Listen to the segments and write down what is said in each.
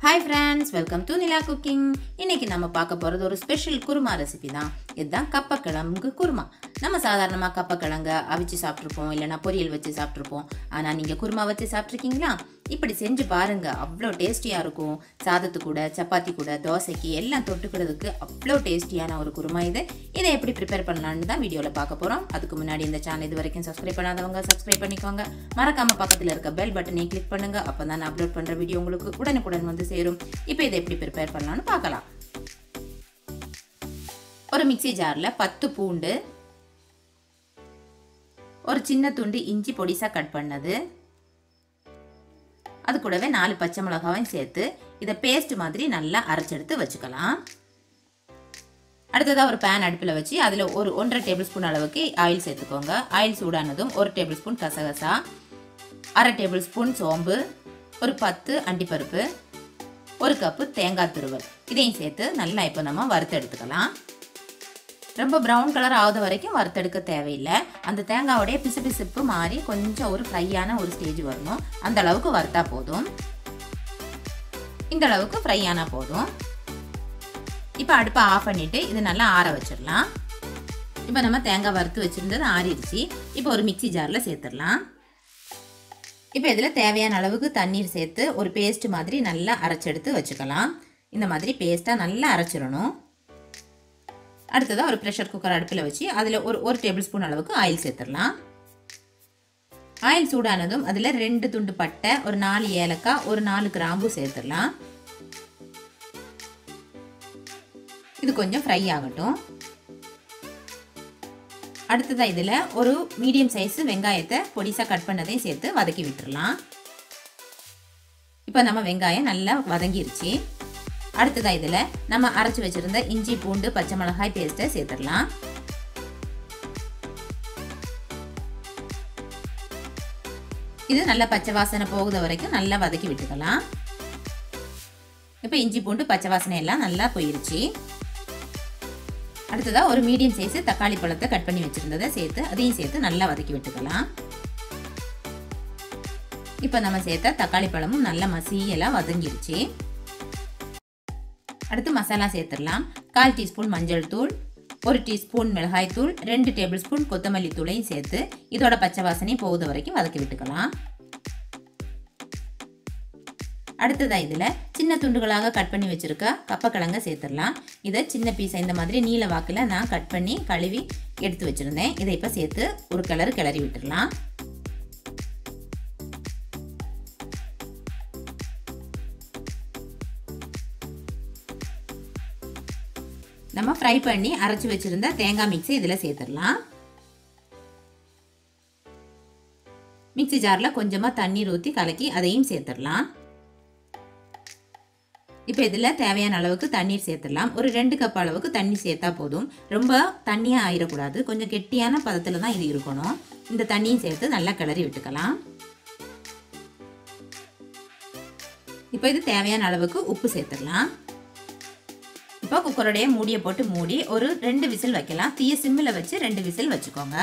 hi friends welcome to Nila cooking இன்னைக்கு நம்ம பார்க்க போகிறது ஒரு ஸ்பெஷல் குருமா ரெசிபி தான் இதுதான் கப்பக்கிழங்கு குருமா நம்ம சாதாரணமாக கப்பக்கிழங்க அவிச்சு சாப்பிட்ருப்போம் இல்லைனா பொரியல் வச்சு சாப்பிட்ருப்போம் ஆனால் நீங்கள் குருமா வச்சு சாப்பிட்ருக்கீங்களா இப்படி செஞ்சு பாருங்க அவ்வளோ டேஸ்டியாக இருக்கும் சாதத்து கூட சப்பாத்தி கூட தோசைக்கு எல்லாம் தொட்டுக்கிறதுக்கு அவ்வளோ டேஸ்டியான ஒரு குருமா இது இதை எப்படி ப்ரிப்பேர் பண்ணலான்னு தான் வீடியோவில் பார்க்க போகிறோம் அதுக்கு முன்னாடி இந்த சேனல் இது வரைக்கும் சப்ஸ்கிரைப் பண்ணாதவங்க சப்ஸ்கிரைப் பண்ணிக்கோங்க மறக்காம பக்கத்தில் இருக்க பெல் பட்டனை கிளிக் பண்ணுங்க அப்போ தான் நான் அப்லோட் பண்ணுற வீடியோ உங்களுக்கு உடனுக்குடன் வந்து சேரும் இப்போ இதை எப்படி ப்ரிப்பேர் பண்ணலாம்னு பார்க்கலாம் ஒரு மிக்ஸி ஜாரில் பத்து பூண்டு ஒரு சின்ன துண்டு இஞ்சி பொடிசாக கட் பண்ணது அது கூடவே நாலு பச்சை மிளகாவையும் சேர்த்து இதை பேஸ்ட் மாதிரி நல்லா அரைச்செடுத்து வச்சுக்கலாம் அடுத்ததாக ஒரு பேன் அடுப்பில் வச்சு அதில் ஒரு ஒன்றரை டேபிள் ஸ்பூன் அளவுக்கு ஆயில் சேர்த்துக்கோங்க ஆயில் சூடானதும் ஒரு டேபிள் ஸ்பூன் கசகசா அரை டேபிள் ஸ்பூன் சோம்பு ஒரு பத்து அண்டிப்பருப்பு ஒரு கப்பு தேங்காய் துருவல் இதையும் சேர்த்து நல்லா இப்போ நம்ம வறுத்து எடுத்துக்கலாம் ரொம்ப ப்ரௌன் கலர் ஆகுத வரைக்கும் வறுத்தெடுக்க தேவையில்லை அந்த தேங்காவோடைய பிசு பிசுப்பு மாறி கொஞ்சம் ஒரு ஃப்ரையான ஒரு ஸ்டேஜ் வரணும் அந்த அளவுக்கு வறுத்தா போதும் இந்த அளவுக்கு ஃப்ரை ஆனால் போதும் இப்போ அடுப்பை ஆஃப் பண்ணிவிட்டு இது நல்லா ஆற வச்சிடலாம் இப்போ நம்ம தேங்காய் வறுத்து வச்சுருந்தது ஆறிடுச்சு இப்போ ஒரு மிக்சி ஜாரில் சேர்த்துடலாம் இப்போ இதில் தேவையான அளவுக்கு தண்ணீர் சேர்த்து ஒரு பேஸ்ட் மாதிரி நல்லா அரைச்செடுத்து வச்சுக்கலாம் இந்த மாதிரி பேஸ்ட்டாக நல்லா அரைச்சிடணும் அடுத்ததாக ஒரு ப்ரெஷர் குக்கர் அடுப்பில் வச்சு அதில் ஒரு ஒரு டேபிள் ஸ்பூன் அளவுக்கு ஆயில் சேர்த்துடலாம் ஆயில் சூடானதும் அதில் ரெண்டு துண்டு பட்டை ஒரு நாலு ஏலக்காய் ஒரு நாலு கிராம்பு சேர்த்துடலாம் இது கொஞ்சம் ஃப்ரை ஆகட்டும் அடுத்ததாக இதில் ஒரு மீடியம் சைஸ் வெங்காயத்தை பொடிசாக கட் பண்ணதையும் சேர்த்து வதக்கி விட்டுடலாம் இப்போ நம்ம வெங்காயம் நல்லா வதங்கிருச்சு அடுத்ததாக இதில் நம்ம அரைச்சி வச்சுருந்த இஞ்சி பூண்டு பச்சை மிளகாய் பேஸ்ட்டை சேர்த்துடலாம் இது நல்லா பச்சை வாசனை போகுத வரைக்கும் நல்லா வதக்கி விட்டுக்கலாம் இப்போ இஞ்சி பூண்டு பச்சை வாசனை எல்லாம் நல்லா போயிருச்சு அடுத்ததாக ஒரு மீடியம் சைஸ் தக்காளி பழத்தை கட் பண்ணி வச்சுருந்ததை சேர்த்து அதையும் சேர்த்து நல்லா வதக்கி விட்டுக்கலாம் இப்போ நம்ம சேர்த்த தக்காளி பழமும் நல்லா மசியெல்லாம் வதங்கிருச்சு அடுத்து மசாலா சேர்த்துடலாம் கால் டீஸ்பூன் மஞ்சள் தூள் ஒரு டீஸ்பூன் மிளகாய் தூள் ரெண்டு டேபிள் ஸ்பூன் கொத்தமல்லி தூளையும் சேர்த்து இதோட பச்சை வாசனை போகுது வரைக்கும் வதக்கி விட்டுக்கலாம் அடுத்ததாக இதில் சின்ன துண்டுகளாக கட் பண்ணி வச்சுருக்க கப்பக்கிழங்க சேர்த்துடலாம் இதை சின்ன பீஸை இந்த மாதிரி நீல வாக்கில் நான் கட் பண்ணி கழுவி எடுத்து வச்சுருந்தேன் இதை இப்போ சேர்த்து ஒரு கிளறு கிளறி விட்டுடலாம் நம்ம ஃப்ரை பண்ணி அரைச்சி வச்சுருந்த தேங்காய் மிக்ஸி இதில் சேர்த்துடலாம் மிக்ஸி ஜாரில் கொஞ்சமாக தண்ணீர் ஊற்றி கலக்கி அதையும் சேர்த்துடலாம் இப்போ இதில் தேவையான அளவுக்கு தண்ணீர் சேர்த்துடலாம் ஒரு ரெண்டு கப் அளவுக்கு தண்ணி சேர்த்தா போதும் ரொம்ப தண்ணியாக ஆயிடக்கூடாது கொஞ்சம் கெட்டியான பதத்தில் தான் இது இருக்கணும் இந்த தண்ணியும் சேர்த்து நல்லா கிளறி விட்டுக்கலாம் இப்போ இது தேவையான அளவுக்கு உப்பு சேர்த்துடலாம் இப்போ குக்கருடைய மூடியை போட்டு மூடி ஒரு ரெண்டு விசில் வைக்கலாம் தீய சிம்மில் வச்சு ரெண்டு விசில் வச்சுக்கோங்க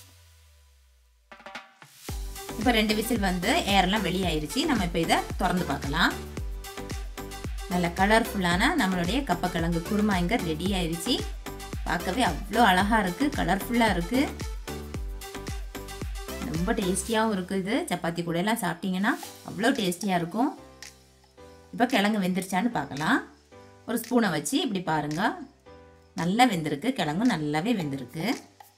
இப்போ ரெண்டு விசில் வந்து ஏரெல்லாம் வெளியாயிருச்சு நம்ம இப்போ இதை திறந்து பார்க்கலாம் நல்ல கலர்ஃபுல்லான நம்மளுடைய கப்பக்கிழங்கு குருமா இங்கே ரெடி ஆயிடுச்சு பார்க்கவே அவ்வளோ அழகாக இருக்குது கலர்ஃபுல்லாக இருக்குது ரொம்ப டேஸ்டியாகவும் இருக்குது இது சப்பாத்தி கூட எல்லாம் சாப்பிட்டீங்கன்னா அவ்வளோ டேஸ்டியாக இருக்கும் இப்போ கிழங்கு வெந்துருச்சான்னு பார்க்கலாம் ஒரு ஸ்பூனை வச்சு இப்படி பாருங்க நல்லா வெந்திருக்கு கிழங்கு நல்லாவே வெந்திருக்கு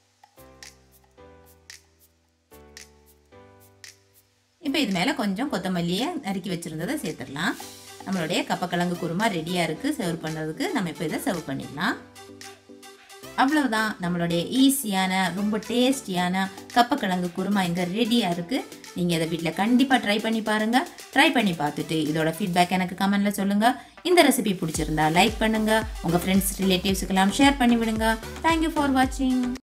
இப்போ இது மேலே கொஞ்சம் கொத்தமல்லியை நறுக்கி வச்சுருந்ததை சேர்த்துடலாம் நம்மளுடைய கப்பக்கிழங்கு குருமா ரெடியாக இருக்குது சர்வ் பண்ணுறதுக்கு நம்ம இப்போ இதை சர்வ் பண்ணிடலாம் அவ்வளவுதான் நம்மளுடைய ஈஸியான ரொம்ப டேஸ்டியான கப்பக்கிழங்கு குருமா இங்கே ரெடியாக இருக்குது நீங்கள் இதை வீட்டில் கண்டிப்பாக ட்ரை பண்ணி பாருங்கள் ட்ரை பண்ணி பார்த்துட்டு இதோட ஃபீட்பேக் எனக்கு கமெண்டில் சொல்லுங்கள் இந்த ரெசிபி பிடிச்சிருந்தா லைக் பண்ணுங்கள் உங்கள் ஃப்ரெண்ட்ஸ் ரிலேட்டிவ்ஸுக்கெல்லாம் ஷேர் பண்ணி விடுங்க தேங்க்யூ ஃபார் வாட்சிங்